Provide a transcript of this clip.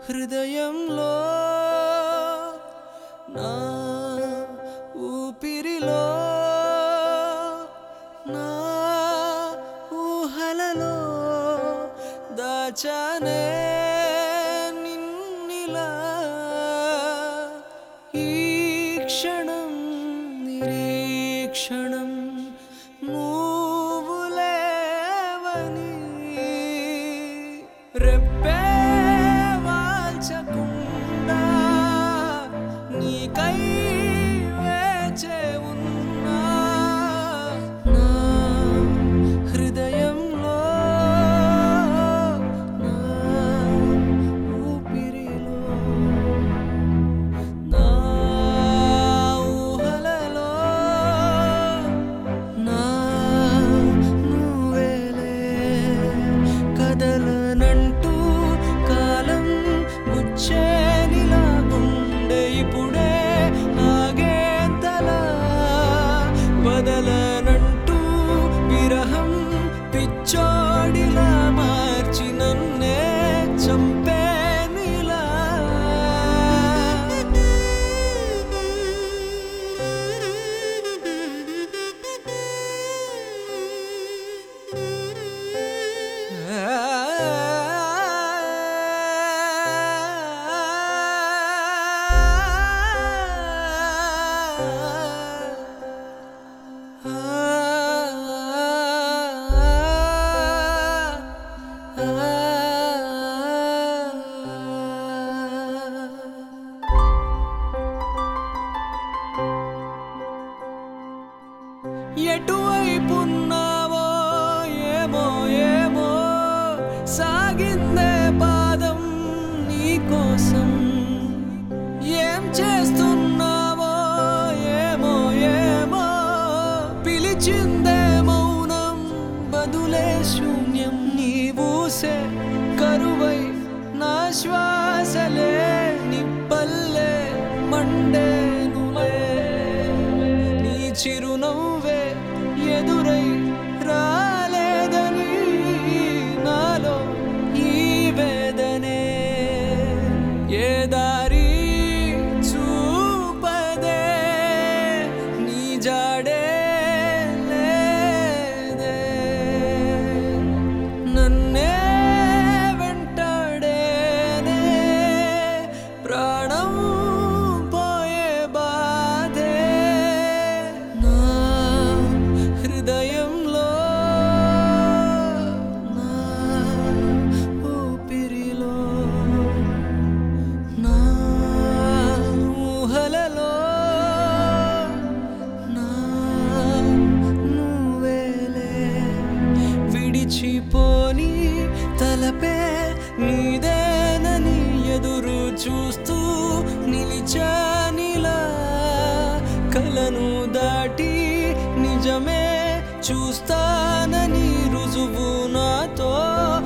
హృదయంలో నా ఊపిరిలో నా ఊహలలో దాచానే నిన్నిలా ఈ క్షణం నిరీక్షణం నువ్వు లేవని రెప్పే వాల్చకుండా నీకై వేచే ఉన్నా నా హృదయంలో నా ఊపిరిలో నా ఊహలలో నా నువ్వేలే కదలనంటూ కాలం గుచ్చేనిలా గుండె ఇప్పుడే ఆగేంతలా వదలనంటూ విరహం పిచ్చోడిలా మార్చి నన్నే చంపేనిలా ఎటువైపున్నావో ఏమో ఏమో సాగిందే పాదం నీకోసం ఏం చేస్తున్నావో ఏమో ఏమో పిలిచిందే మౌనం బదులే శూన్యం నీవూసే కరువై నా శ్వాసలే నిప్పల్లే మండేనులే నీ చిరునవ్వే ఎదురై రాలేదని నాలో ఈ వేదనే ఏ దారి చూపదే నీ జాడే లేదే నన్నే వెంటాడేనే ప్రాణం పోయే బాధే నా హృదయంలో నా ఊపిరిలో నా ఊహలలో నా నువ్వేలే విడిచిపోని తలపే నీదేనని ఎదురు చూస్తూ నిలిచానిలా కలను దాటి నిజమే చూస్తానని రుజువు నాతో